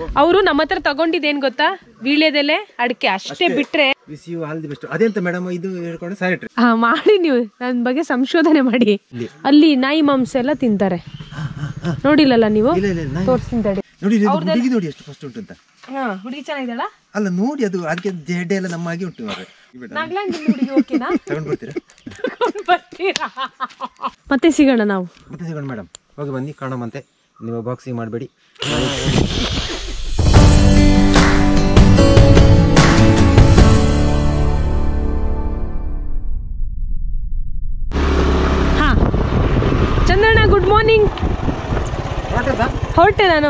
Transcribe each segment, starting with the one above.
ಅವರು ನಮ್ಮ ಹತ್ರ ತಗೊಂಡಿದ್ದೇನ್ ಗೊತ್ತಾ ವೀಳ್ಯದೆಲೆ ಅಡಿಕೆ ಅಷ್ಟೇ ಬಿಟ್ರೆ ಬಿಸಿ ಹಲ್ದಿ ಬೆಸ್ಟ್ ಅದೆಂತ ಮೇಡಮ್ ಇದು ಹೇಳ್ಕೊಂಡು ಸ್ಯಾನಿಟ್ರಿ ಹಾ ಮಾಡಿ ನೀವು ನನ್ನ ಬಗ್ಗೆ ಸಂಶೋಧನೆ ಮಾಡಿ ಅಲ್ಲಿ ನಾಯಿ ಮಾಂಸ ಎಲ್ಲ ತಿಂತಾರೆ ನೋಡಿಲ್ಲಲ್ಲ ನೀವು ಇಲ್ಲ ಇಲ್ಲ ನಾಯಿ- ತೋರಿಸ್ತೀನಿ ತಡಿ ನೋಡಿ ಇದು ಹುಡುಗಿ ನೋಡಿ ಎಷ್ಟು ಫಸ್ಟ್ ಉಂಟು ಅಂತ ಹಾ ಹುಡುಗಿ ಚೆನ್ನಾಗಿದ್ದಾಳ ಅಲ್ಲ ನೋಡಿ ಅದು ಅದಕ್ಕೆ ಜೆಡ್ಡೆ ಎಲ್ಲ ನಮ್ಮ ಹಾಗೆ ಉಂಟು ಮಾರ್ರೆ. ಬಿಡ ನಾಗ್ಲಾಂಡ್ ಹುಡುಗಿ ಓಕೆನಾ ತಗೊಂಡು ಬರ್ತೀರಾ ತಗೊಂಡ್ ಬರ್ತೀರಾ ಮತ್ತೆ ಸಿಗೋಣ ನಾವು ಮತ್ತೆ ಸಿಗೋಣ ಮೇಡಮ್ ಹೋಗಿ ಬನ್ನಿ ಕಾಣೋಮಂತೆ ನೀವು ಬಾಕ್ಸಿಂಗ್ ಮಾಡಬೇಡಿ ಹಾ ಚಂದ್ರಣ್ಣ ಗುಡ್ ಮಾರ್ನಿಂಗ್ ಹೊರಟೆ ನಾನು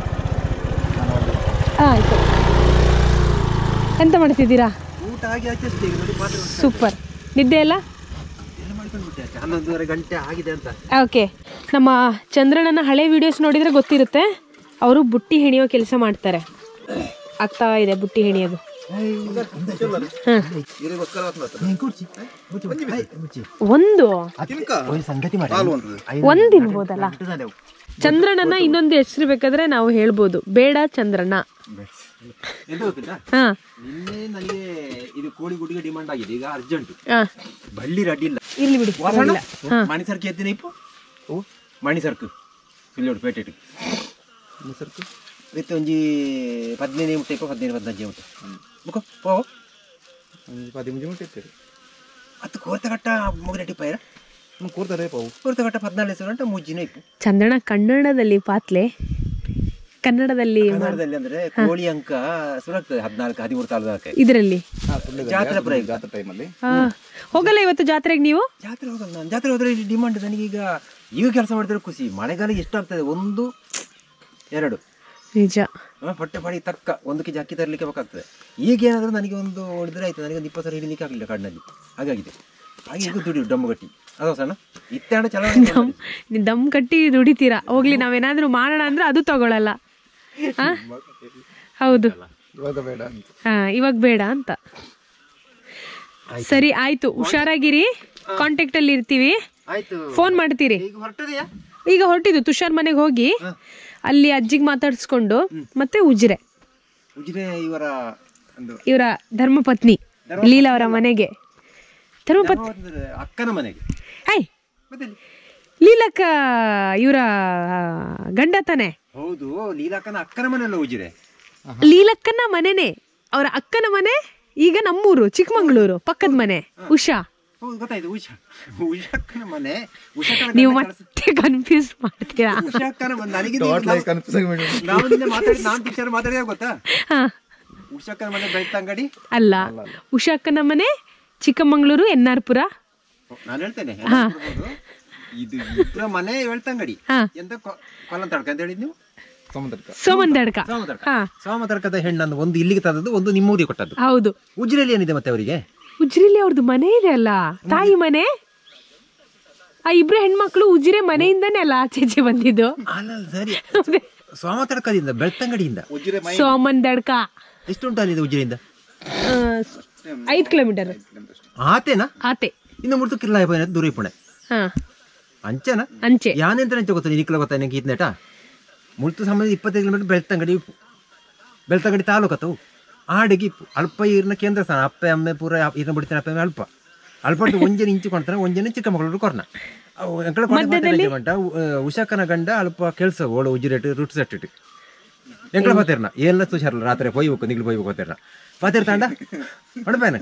ಆ, ಆಯ್ತು ಎಂತ ಮಾಡ್ತಿದ್ದೀರಾ ಊಟ ಆಗಿ ಆಯ್ತು ಅಷ್ಟೇ ಈಗ ನೋಡಿ ಪಾತ್ರೆ ಉಂಟು. ಸೂಪರ್ ನಿದ್ದೆ ಎಲ್ಲ ಎಲ್ಲ ಮಾಡ್ಕೊಂಡು ಬಿಟ್ಟೆ ಅಷ್ಟೇ ಹನ್ನೊಂದುವರೆ ಗಂಟೆ ಆಗಿದೆ ಅಂತ ಓಕೆ ನಮ್ಮ ಚಂದ್ರಣ್ಣನ ಹಳೆ ವಿಡಿಯೋಸ್ ನೋಡಿದ್ರೆ ಗೊತ್ತಿರುತ್ತೆ ಅವರು ಬುಟ್ಟಿ ಹೆಣಿಯೋ ಕೆಲಸ ಮಾಡ್ತಾರೆ ಆಗ್ತಾ ಇದೆ ಬುಟ್ಟಿ ಹೆಣಿಯೋದು ನೀನ್ ಕೂರ್ಚಿ. ಮುಚ್ಚು, ಮುಚ್ಚು. ಆಯ್, ಮುಚ್ಚಿ. ಒಂದು ಒಂದು ಸಂಗತಿ ಮಾಡಿ ಒಂದ್ ಇರ್ಬೋದಲ್ಲ ಚಂದ್ರಣ್ಣನ ಇನ್ನೊಂದು ಹೆಸರು ಬೇಕಾದ್ರೆ ನಾವು ಹೇಳ್ಬೋದು ಬೇಡ ಚಂದ್ರಣ್ಣ ಎಂತ ಗೊತ್ತಿಲ್ಲ ಹಾ ನಿನ್ನೆ ನನಗೆ ಇದು ಕೋಳಿ ಗುಡಿಗೆ ಡಿಮಾಂಡ್ ಆಗಿದೆ ಈಗ ಅರ್ಜೆಂಟ್ ಹಾ ಬಳ್ಳಿ ರಡ್ಡಿ ಇಲ್ಲ ಇರ್ಲಿ ಬಿಡಿ ವಾಸಣ್ಣ ಮಣಿ ಸರ್ಕಿ ಎತ್ತಿನ ಇಪ್ಪು ಓ ಮಣಿ ಸರ್ಕು ಇಲ್ಲೋಡು ಪೇಟೆಟ್ ಮಣಿ ಸರ್ಕು ವಿತ್ ಒಂಜಿ ಪದಿನೈದು ಮುಟ್ಟೆ ಇಪ್ಪ ಹದಿನೈದು ಹದಿನಂಜು ಮುಟ್ಟೆ ಮುಖ ಪೋ പതിമൂന്ന് മിനിറ്റ് എത്തി ಹತ್ತು ಕೋರ್ತ ಕಟ್ಟ ಮುಗಿದ ಟಿಪ್ಪ ಇರ ಕೂರ್ತಾರೆ ಪಾವು ಕೋರ್ತ ಕಟ್ಟ ಹದಿನಾಲ್ಕು ಸಾವಿರ ಗಂಟೆ ಮುಜ್ಜಿನ ಇಪ್ಪು ಚಂದ್ರಣ್ಣ ಕನ್ನಡದಲ್ಲಿ ಪಾತ್ಲೆ ಕನ್ನಡದಲ್ಲಿ ಕನ್ನಡದಲ್ಲಿ ಅಂದ್ರೆ ಕೋಳಿ ಅಂಕ ಸುರಗ್ತದೆ ಹದಿನಾಲ್ಕು ಹದಿಮೂರು ತಾಲೂಕು ಇದರಲ್ಲಿ ಜಾತ್ರೆ ಪ್ರಯುಕ್ತ ಜಾತ್ರೆ ಟೈಮಲ್ಲಿ ಹಾ ಹೋಗಲ್ಲ ಇವತ್ತು ಜಾತ್ರೆಗೆ ನೀವು ಜಾತ್ರೆ ಹೋಗಲ್ಲ ನಾನು ಜಾತ್ರೆ ಹೋದ್ರೆ ಇಲ್ಲಿ ಡಿಮಾಂಡ್ ನನಗೀಗ ಈಗ ಕೆಲಸ ಮಾಡಿದ್ರೆ ಖುಷಿ ಮಳೆಗಾಲ ಎಷ್ಟಾಗ್ತದೆ ಒಂದು ಎರಡು ನಿಜ ಆ, ಹೊಟ್ಟೆ ಪಾಡಿ ತಕ್ಕ ಒಂದು ಕೆಜಿ ಅಕ್ಕಿ ತರಲಿಕ್ಕೆ ಬೇಕಾಗ್ತದೆ ಈಗ ಏನಾದರೂ ನನಗೆ ಒಂದು ಹೊಡೆದ್ರೆ ಆಯ್ತು ನನಗೆ ಒಂದು ಇಪ್ಪತ್ತು ಸಾವಿರ ಹಿಡಿಲಿಕ್ಕೆ ಆಗಲಿಲ್ಲ ಕಾಡಿನಲ್ಲಿ ಹಾಗಾಗಿದೆ ಹಾಗೆ ಈಗ ದುಡಿ ಡಮ್ಮು ಗಟ್ಟಿ ಅದು ಸಣ್ಣ ಇತ್ತೆ ಹಣ ಚಲಾವಣೆ ದಮ್ ನೀವ್ ದಮ್ ಕಟ್ಟಿ ದುಡಿತೀರಾ ಹೋಗ್ಲಿ ನಾವೇನಾದ್ರೂ ಮಾಡೋಣ ಅಂದ್ರೆ ಅದು ತಗೊಳಲ್ಲ ಆ? ಹೌದು ಇವಾಗ ಬೇಡ ಅಂತ ಹಾ ಇವಾಗ ಬೇಡ ಅಂತ ಸರಿ ಆಯ್ತು ಹುಷಾರಾಗಿರಿ ಕಾಂಟ್ಯಾಕ್ಟ್ ಅಲ್ಲಿ ಇರ್ತೀವಿ ಆಯ್ತು ಫೋನ್ ಮಾಡ್ತೀರಿ ಈಗ ಹೊರಟದೆಯಾ ಈಗ ಹೊರಟಿದ್ದು ತುಷಾರ್ ಮನೆಗೆ ಹೋಗಿ ಅಲ್ಲಿ ಅಜ್ಜಿಗೆ ಮಾತಾಡ್ಸ್ಕೊಂಡು ಮತ್ತೆ ಉಜಿರೆ ಉಜಿರೆ ಇವರ ಒಂದು ಇವರ ಧರ್ಮಪತ್ನಿ ಲೀಲಾ ಅವರ ಮನೆಗೆ ಧರ್ಮಪತ್ನಿ ಅಂದ್ರೆ ಅಕ್ಕನ ಮನೆಗೆ ಐ ಮತ್ತೆ ಎಲ್ಲಿ? ಲೀಲಕ್ಕ ಇವರ ಗಂಡ ತಾನೆ ಹೌದು ಲೀಲಾಕ್ಕನ ಅಕ್ಕನ ಮನೆ ಅಲ್ಲ ಉಜಿರೆ ಲೀಲಕ್ಕನ ಮನೆನೇ ಅವರ ಅಕ್ಕನ ಮನೆ ಈಗ ನಮ್ಮೂರು ಚಿಕ್ಕಮಂಗ್ಳೂರು ಪಕ್ಕದ ಮನೆ ಉಷಾ ಹೌದು ಗೊತ್ತಾಯ್ತು ಉಷಾ ಉಷಾಕ್ಕನ ಮನೆ ಉಷಾಕ್ಕನ ನೀವು ಗಂಡ ಕೆಲಸ- ಮತ್ತೆ ಕನ್ಫ್ಯೂಸ್ ಮಾಡ್ತೀರಾ ಉಷಾಕ್ಕನ ಮನೆ ನನಗೆ ಟೋಟಲ್ ಕನ್ಫ್ಯೂಸ್ ಆಗಿ ಮಾಡಿ ನಾವು ನಿನ್ನೆ ಮಾತಾಡಿ ನಾನು ಟೀಚರ್ ಮಾತಾಡಿದಾಗ ಗೊತ್ತಾ ಹಾ ಉಷಾಕ್ಕನ ಮನೆ ಬೆಳ್ತಂಗಡಿ ಅಲ್ಲ ಉಷಾಕ್ಕನ ಮನೆ ಚಿಕ್ಕಮಂಗ್ಳೂರು ಎನ್ ಆರ್ ಪುರ ನಾನು ಹೇಳ್ತೇನೆ ಎಲ್ಲ ಬರ್ಬೋದು. ಇದು ಇಬ್ಬರ ಮನೆ ಬೆಳ್ತಂಗಡಿ ಹಾ ಎಂತ ಕೊ- ಕೊಲ್ಲಂ ತಡ್ಕ ಅಂತ ಹೇಳಿದ್ ನೀವು ಸಮುದ್ರಕ್ಕ ಸೋಮಂದಡ್ಕ ಸೋಮತರ್ಕ ಹಾ ಸೋಮತರ್ಕದ ಹೆಣ್ಣನ್ನು ಒಂದು ಇಲ್ಲಿಗೆ ತಂದದ್ದು ಒಂದು ನಿಮ್ಮೂರಿಗೆ ಕೊಟ್ಟದ್ದು ಹೌದು ಉಜಿರೆಯಲ್ಲಿ ಏನಿದೆ ಮತ್ತೆ ಅವರಿಗೆ ಉಜಿರೆಲಿ ಅವ್ರದ್ದು ಮನೆ ಇದೆ ಅಲ್ಲ ತಾಯಿ ಮನೆ ಆ ಇಬ್ರು ಹೆಣ್ಮಕ್ಳು ಉಜಿರೆ ಮನೆಯಿಂದಾನೇ ಅಲ್ಲ ಆಚೆಚೆ ಬಂದಿದ್ದು ಅಲ್ಲ ಸರಿ ಸೋಮತರ್ಕದಿಂದ ಬೆಳ್ತಂಗಡಿಯಿಂದ ಉಜಿರೆ ಮೈ ಸೋಮಂದಡ್ಕ ಎಷ್ಟುಂಟು ಅಲ್ಲಿದೆ ಉಜಿರೆಯಿಂದ ಆ, ಐದ್ ಕಿಲೋಮೀಟರ್ ಆತೇನಾ ಆತೆ ಇನ್ನು ಮುಡ್ತು ಕಿರ್ಲಾಯ ಪೋಯಿನ ದೂರ ಇಪ್ಪುಣೆ ಹಾ ಅಂಚೆನಾ ಅಂಚೆ ಯಾನೆಂತ ಅಂಚೆ ಗೊತ್ತಾ ನಿಕ್ಲ ಗೊತ್ತಾ ನನಗೆ ಇದ್ನೇಟ ಮುಳ್ತು ಸಂಬಂಧ ಇಪ್ಪತ್ತೈದು ಕಿಲೋಮೀಟರ್ ಬೆಳ್ತಂಗಡಿ ಇಪ್ಪು ಬೆಳ್ತಂಗಡಿ ತಾಲೂಕತ್ತವು ಆಡಿಗೆ ಇಪ್ಪು ಅಲ್ಪ ಈರ್ನ ಕೇಂದ್ರ ಸ್ಥಾನ ಅಪ್ಪೆ ಅಮ್ಮೆ ಪೂರ ಈರ್ನ ಬಿಡ್ತಾನೆ ಅಪ್ಪೆ ಅಮ್ಮೆ ಅಲ್ಪ ಅಲ್ಪ ಒಂಜನ ಇಂಚು ಕೊಡ್ತಾನೆ ಒಂಜನ ಚಿಕ್ಕಮಗಳೂರು ಕೊರ್ನ ಅವು ಎಂಕಳ ಗಂಟ ಉಷಾಕನ ಗಂಡ ಅಲ್ಪ ಕೆಲ್ಸ ಓಳು ಉಜಿರೆಟ್ ರೂಟ್ ಸೆಟ್ಟಿಟ್ಟು ಎಂಕಳ ಪಾತಿರ್ನ ಏನ ತುಷಾರಲ್ಲ ರಾತ್ರಿ ಪೊಯ್ಬೇಕು ನಿಗ್ಲು ಪೊಯ್ಬೇಕು ಪಾತಿರ್ನ ಪಾತಿರ್ ತಾಂಡ ಹೊಡಬೇನ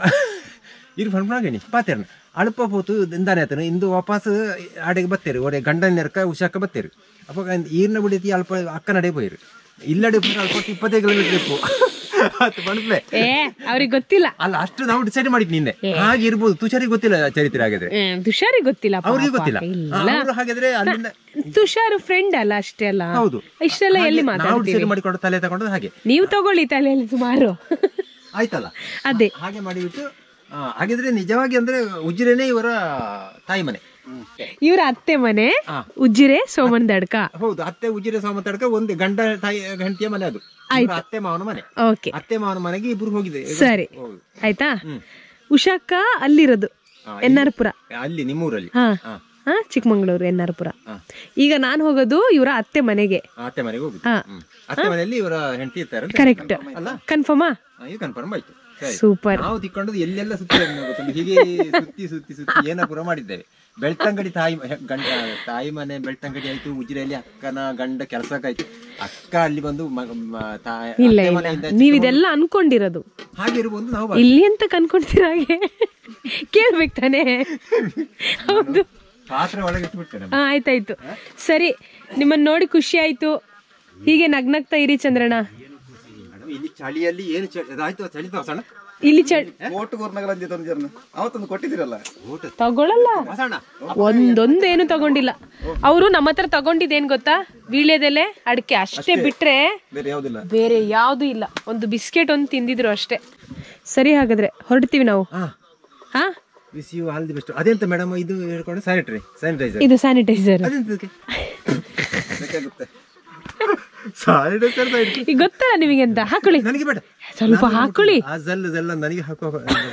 ಇರು ಫಣ್ಮಾಗೇನಿ ಪಾತಿರ್ನ ಅಲ್ಪ ಪೋತು ದಿಂದಾನೆ ಆತನು ಇಂದು ವಾಪಸ್ ಆಡೆಗೆ ಬತ್ತೇರು ಒಡೆ ಗಂಡನ ನೆರಕ ಉಷಾಕ ಬತ್ತೇರು ಅಪ್ಪ ಈರ್ನ ಬಿಡಿತಿ ಅಲ್ಪ ಅಕ್ಕ ನಡೆ ಪೋಯಿರು ಇಲ್ಲಡೆ ಪೋಯ್ರು ಅಲ್ಪ ಇಪ್ಪತ್ತೈದು ಕಿಲೋಮೀಟರ್ ಇಪ್ಪು ಆತು ಬಣ್ಪ್ಲೆ ಏ ಅವ್ರಿಗೆ ಗೊತ್ತಿಲ್ಲ ಅಲ್ಲ ಅಷ್ಟು ನಾವು ಡಿಸೈಡ್ ಮಾಡಿದ್ ನಿನ್ನೆ ಹಾಗೆ ಇರ್ಬೋದು ತುಷಾರಿಗೆ ಗೊತ್ತಿಲ್ಲ ಚರಿತ್ರೆ ಹಾಗಾದ್ರೆ ಏ, ತುಷಾರಿಗೆ ಗೊತ್ತಿಲ್ಲ ಪಾಪ. ಅವ್ರಿಗೆ ಗೊತ್ತಿಲ್ಲ ಇಲ್ಲ ಅವರು ಹಾಗಾದ್ರೆ ಅಲ್ಲಿಂದ ತುಷಾರ್ ಫ್ರೆಂಡ್ ಅಲ್ಲ ಅಷ್ಟೇ ಅಲ್ಲ ಹೌದು ಇಷ್ಟೆಲ್ಲ ಎಲ್ಲಿ ಹಾಗೆ ನಾವು ಮಾತಾಡ್ತೀವಿ ಡಿಸೈಡ್ ಮಾಡಿಕೊಂಡು ತಲೆ ತಗೊಂಡು ಹಾಗೆ ನೀವು ತಗೊಳ್ಳಿ ತಲೆಯಲ್ಲಿ ಸುಮಾರು ಆಯ್ತಲ್ಲ ಅದೇ ಹಾಗೆ ಮಾಡಿಬಿಟ್ಟು ಆ, ಹಾಗಿದ್ರೆ ನಿಜವಾಗಿ ಅಂದ್ರೆ ಉಜಿರೆನೇ ಇವರ ತಾಯಿ ಮನೆ ಇವ್ರ ಅತ್ತೆ ಮನೆ ಹಾ. ಉಜ್ಜಿರೆ ಸೋಮಂದಡ್ಕ ಹೌದು ಅತ್ತೆ ಉಜಿರೆ ಸಾಮತಡ್ಕ ಒಂದು ಗಂಡ ತಾಯಿ ಹೆಂಡತಿಯ ಮನೆ ಅದು ಇವ್ರ ಅತ್ತೆ ಮಾವನ ಮನೆ ಓಕೆ ಅತ್ತೆ ಮಾವನ ಮನೆಗೆ ಇಬ್ರು ಹೋಗಿದೆ ಸರಿ ಆಯ್ತಾ ಉಷಾಕ್ಕ ಅಲ್ಲಿರೋದು ಹಾ, ಎನ್ ಆರ್ ಪುರ ಅಲ್ಲಿ ನಿಮ್ಮೂರಲ್ಲಿ ಹಾ ಹಾ. ಹಾ ಚಿಕ್ಕಮಂಗ್ಳೂರು ಎನ್ ಆರ್ ಪುರ ಹಾ. ಈಗ ನಾನು ಹೋಗೋದು ಇವರ ಅತ್ತೆ ಮನೆಗೆ ಅತ್ತೆ ಮನೆಗೆ ಹೋಗುದು ಹಾ. ಹ್ಮ್. ಅತ್ತೆ ಮನೆಯಲ್ಲಿ ಇವರ ಹೆಂಡತಿ ಇರ್ತಾರೆ ಅಂತ ಕರೆಕ್ಟ್ ಅಲ್ಲ ಕನ್ಫರ್ಮಾ ಹಾ, ಇದು ಕನ್ಫರ್ಮ್ ಆಯ್ತು ಸರಿ ಸೂಪರ್ ನಾವು ತಿಕ್ಕೊಂಡದ್ದು ಎಲ್ಲೆಲ್ಲ ಸುತ್ತಿ ಗೊತ್ತುಂಟು ಹೀಗೆ ಸುತ್ತಿ ಸುತ್ತಿ ಸುತ್ತಿ ಏನಾಪುರ ಮಾಡಿದ್ದೇವೆ ಬೆಳ್ತಂಗಡಿ ತಾಯಿ ಮ- ಗಂಡ ತಾಯಿ ಮನೆ ಬೆಳ್ತಂಗಡಿ ಆಯ್ತು ಉಜಿರೆಯಲ್ಲಿ ಅಕ್ಕನ ಗಂಡ ಕೆಲಸಕ್ಕಾಯ್ತು ಅಕ್ಕ ಅಲ್ಲಿ ಬಂದು ಮ- ಮ- ತಾಯಿ ಇಲ್ಲ ಅತ್ತೆ ಇಲ್ಲ ಮನೆಯಿಂದ ನೀವ್ ಇದೆಲ್ಲ ಅನ್ಕೊಂಡಿರೋದು ಹಾಗೆ ಇರ್ಬೋದು ನಾವು ಬಾ- ಇಲ್ಲಿ ಅಂತ ಕನ್ಕೊಂಡಿರ ಹಾಗೆ ಕೇಳ್ಬೇಕು ತಾನೇ ಹೌದು ಪಾತ್ರೆ ಒಳಗೆ ಇಟ್ಬಿಡ್ತೇನೆ ಹಾ ಆಯ್ತಾಯ್ತು ಸರಿ ನಿಮ್ಮನ್ನ ನೋಡಿ ಖುಷಿ ಆಯ್ತು ಹೀಗೆ ನಗ್ನಗ್ತಾ ಇರಿ ಚಂದ್ರಣ್ಣ ಮೇಡಮ್, ಇಲ್ಲಿ ಚಳಿಯಲ್ಲಿ ಏನು ಚಳಿ ಅದಾಯ್ತು ಚಳಿ ತೋರ್ಸೋಣ ಇಲ್ಲಿ ಚ ಕೋರ್ಟ್ ಗೋರ್ನಗರ ಅಂಜಿತ ಒಂದು ಜರ್ನ ಅವತ್ತೊಂದು ಕೊಟ್ಟಿದ್ದೀರಲ್ಲ ಊಟ ತಗೊಳಲ್ಲ ತೋರ್ಸೋಣ ಒಂದೊಂದೇನು ತಗೊಂಡಿಲ್ಲ ಅವರು ನಮ್ಮ ಹತ್ರ ತಗೊಂಡಿದ್ದೇನ್ ಗೊತ್ತಾ ವೀಳ್ಯದೆಲೆ ಅಡಿಕೆ ಅಷ್ಟೇ ಬಿಟ್ರೆ ಬೇರೆ ಯಾವುದಿಲ್ಲ ಬೇರೆ ಯಾವ್ದು ಇಲ್ಲ ಒಂದು ಬಿಸ್ಕೆಟ್ ಒಂದು ತಿಂದಿದ್ರು ಅಷ್ಟೇ ಸರಿ ಹಾಗಾದ್ರೆ ಹೊರಡ್ತೀವಿ ನಾವು ಹಾ ಹಾ ಬಿಸಿ ಆಲ್ ದಿ ಬೆಸ್ಟ್ ಅದೆಂತ ಮೇಡಮ್ ಇದು ಹೇಳ್ಕೊಂಡು ಸ್ಯಾನಿಟರಿ ಸ್ಯಾನಿಟೈಸರ್ ಇದು ಸ್ಯಾನಿಟೈಸರ್ ಅದೆಂತದಕ್ಕೆ ಬೇಕಾಗುತ್ತೆ ಸ್ಯಾನಿಟೈಸರ್ ಈಗ ಗೊತ್ತಲ್ಲ ನಿಮಗೆ ಅಂತ ಹಾಕೊಳ್ಳಿ ನನಗೆ ಬೇಡ ಸ್ವಲ್ಪ ಹಾಕೊಳ್ಳಿ ಆ ಜಲ್ಲು ಜಲ್ಲ ನನಗೆ ಹಾಕೋ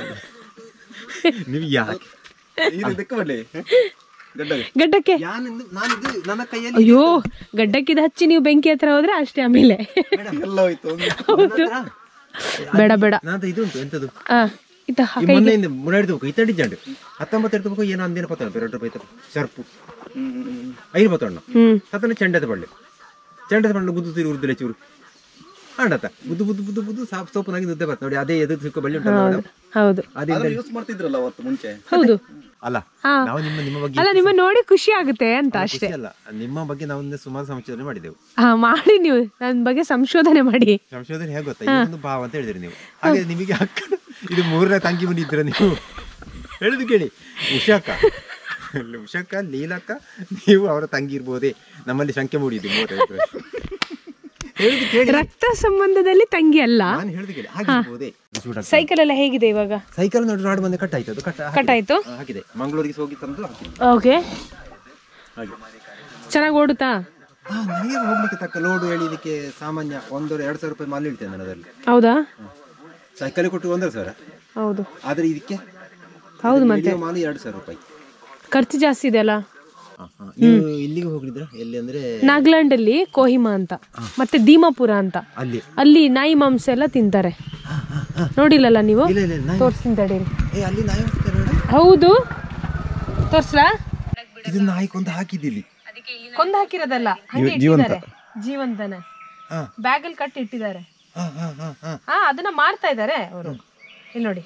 ನೀವು ಯಾಕೆ ಇದು ಬೆಕ್ಕ ಬಡ್ಲಿ ಗಡ್ಡ ಗಡ್ಡಕ್ಕೆ ಯಾನಿಂದು ನಾನಿದು ನನ್ನ ಕೈಯಲ್ಲಿ ಅಯ್ಯೋ ಗಡ್ಡಕ್ಕಿದ ಹಚ್ಚಿ ನೀವು ಬೆಂಕಿ ಹತ್ರ ಹೋದ್ರೆ ಅಷ್ಟೇ ಆಮೇಲೆ ಎಲ್ಲ ಹೋಯ್ತು ಒಂದು ಹೌದು ಬೇಡ ಬೇಡ ನಾನು ಇದು ಉಂಟು ಎಂತದು ಆ ಇದ ಈ ಮೊನ್ನೆಯಿಂದ ಮುನ್ನಡೆದು ಇತ್ತಡಿ ಜಂಡು ಹತ್ತೊಂಬತ್ತು ಎಡ್ತು ಏನೋ ಅಂದೇನು ಪತ್ತ ಎರಡು ರೂಪಾಯಿ ಸರ್ಪು ಹ್ಮ್ ಹ್ಮ್, ಹ್ಮ್. ಐದು ಪತ್ತೊಂಡು ಹ್ಮ್ ಸತ್ತನ ಚೆಂಡದ ಬಳ್ಳಿ ಚೆಂಡದ ಬಳ್ಳಿ ಗುದ್ದು ತಿರು ಉರ್ದಿಲ್ಲ ಚೂರು ಆಂಡತ ಬುದ್ದು ಬುದ್ದು ಬುದ್ದು ಬುದ್ದು ಸಾಪ್ ಸೋಪನಾಗಿ ದುದ್ದೆ ಬರ್ತದೆ ನೋಡಿ ಅದೇ ಎದು ಸಿಕ್ಕ ಬಳ್ಳಿ ಉಂಟಲ್ಲ ಮೇಡಮ್ ಹೌದು ಅದೇ ಆದ್ರೆ ಯೂಸ್ ಮಾಡ್ತಿದ್ರಲ್ಲ ಅವತ್ತು ಮುಂಚೆ ಹೌದು ಅಲ್ಲ ಹಾ ನಾವು ನಿಮ್ಮ ನಿಮ್ಮ ಬಗ್ಗೆ ಅಲ್ಲ ನಿಮ್ಮ ನೋಡಿ ಖುಷಿ ಆಗುತ್ತೆ ಅಂತ ಅಷ್ಟೇ ಖುಷಿ ಅಲ್ಲ ನಿಮ್ಮ ಬಗ್ಗೆ ನಾವು ಒಂದು ಸುಮಾರು ಸಂಶೋಧನೆ ಮಾಡಿದೆವು ಹಾ ಮಾಡಿ ನೀವು ನನ್ನ ಬಗ್ಗೆ ಸಂಶೋಧನೆ ಮಾಡಿ ಸಂಶೋಧನೆ ಹೇಗೆ ಗೊತ್ತಾ ಇದೊಂದು ಭಾವ ಅಂತ ಹೇಳಿದ್ರಿ ನೀವು ಹಾಗೆ ನಿಮಗೆ ಅಕ್ಕ ಇದು ಮೂರನೇ ತಂಗಿ ಬಂದಿದ್ದೀರ ನೀವು ಹೇಳಿದ್ದು ಕೇಳಿ ಉಷಾಕ್ಕ ಉಷಾಕ್ಕ ಲೀಲಕ್ಕ ನೀವು ಅವರ ತಂಗಿ ಇರ್ಬೋದೇ ನಮ್ಮಲ್ಲಿ ಶಂಕೆ ಮೂಡಿದ್ದು ಮೂವತ್ತೈದು ಹೇಳಿದ್ದು ಕೇಳಿ ರಕ್ತ ಸಂಬಂಧದಲ್ಲಿ ತಂಗಿ ಅಲ್ಲ ನಾನು ಹೇಳಿದ್ದು ಕೇಳಿ ಹಾಗಿರ್ಬೋದೇ ಸೈಕಲ್ ಎಲ್ಲ ಹೇಗಿದೆ ಇವಾಗ ಸೈಕಲ್ ನೋಡಿ ರಾಡ್ ಬಂದು ಕಟ್ ಆಯ್ತು ಅದು ಕಟ್ ಕಟ್ ಆಯ್ತು ಹಾ, ಹಾಕಿದೆ ಮಂಗಳೂರಿಗೆ ಹೋಗಿ ತಂದು ಹಾಕಿದೆ ಓಕೆ ಹಾಗೆ ಚೆನ್ನಾಗಿ ಓಡುತ್ತಾ ಹಾ ನನಗೆ ಹೋಗ್ಲಿಕ್ಕೆ ತಕ್ಕ ಲೋಡು ಎಳಿಲಿಕ್ಕೆ ಸಾಮಾನ್ಯ ಒಂದೂವರೆ ಎರಡು ಸಾವಿರ ರೂಪಾಯಿ ಮಾಲ್ ಇಳ್ತೇನೆ ನಾನು ಅದರಲ್ಲಿ ಹೌದಾ ಸೈಕಲ್ ಕೊಟ್ಟು ಒಂದೂವರೆ ಸಾವಿರ ಹೌದು ಆದ್ರೆ ಇದಕ್ಕೆ ಹೌದು ಮತ್ತೆ ಇಳಿಯೋ ಮಾಲು ಎರಡು ಸಾವಿರ ರೂಪಾಯಿ ಖರ್ಚು ಜಾಸ್ತಿ ಇದೆ ಅಲ್ಲ ಹಾ, ಹಾ. ನೀವು ಇಲ್ಲಿಗೆ ಹೋಗಿದ್ರ ಎಲ್ಲಿ ಅಂದ್ರೆ ನಾಗಾಲ್ಯಾಂಡ್ ಅಲ್ಲಿ ಕೋಹಿಮಾ ಅಂತ ಮತ್ತೆ ದೀಮಾಪುರ ಅಂತ ಅಲ್ಲಿ ಅಲ್ಲಿ ನಾಯಿ ಮಾಂಸ ಎಲ್ಲ ತಿಂತಾರೆ ನೋಡಿಲ್ಲಲ್ಲ ನೀವು ಇಲ್ಲ ಇಲ್ಲ ನಾಯಿ ತೋರಿಸ್ತೀನಿ ತಡೀರಿ ಏ ಅಲ್ಲಿ ನಾಯಿ ಹೋಗ್ತಾರೆ ನೋಡಿ ಹೌದು ತೋರ್ಸ್ಲಾ ಇದು ನಾಯಿ ಕೊಂದು ಹಾಕಿದ್ದಿಲ್ಲಿ ಕೊಂದು ಹಾಕಿರೋದಲ್ಲ ಹಂಗೆ ಇಟ್ಟಿದ್ದಾರೆ ಜೀವಂತನ ಹಾ ಬ್ಯಾಗ್ ಅಲ್ಲಿ ಕಟ್ಟಿ ಇಟ್ಟಿದ್ದಾರೆ ಹಾ ಹಾ ಹಾ ಹಾ ಹಾ ಅದನ್ನ ಮಾಡ್ತಾ ಇದ್ದಾರೆ ಅವರು ಇಲ್ಲಿ ನೋಡಿ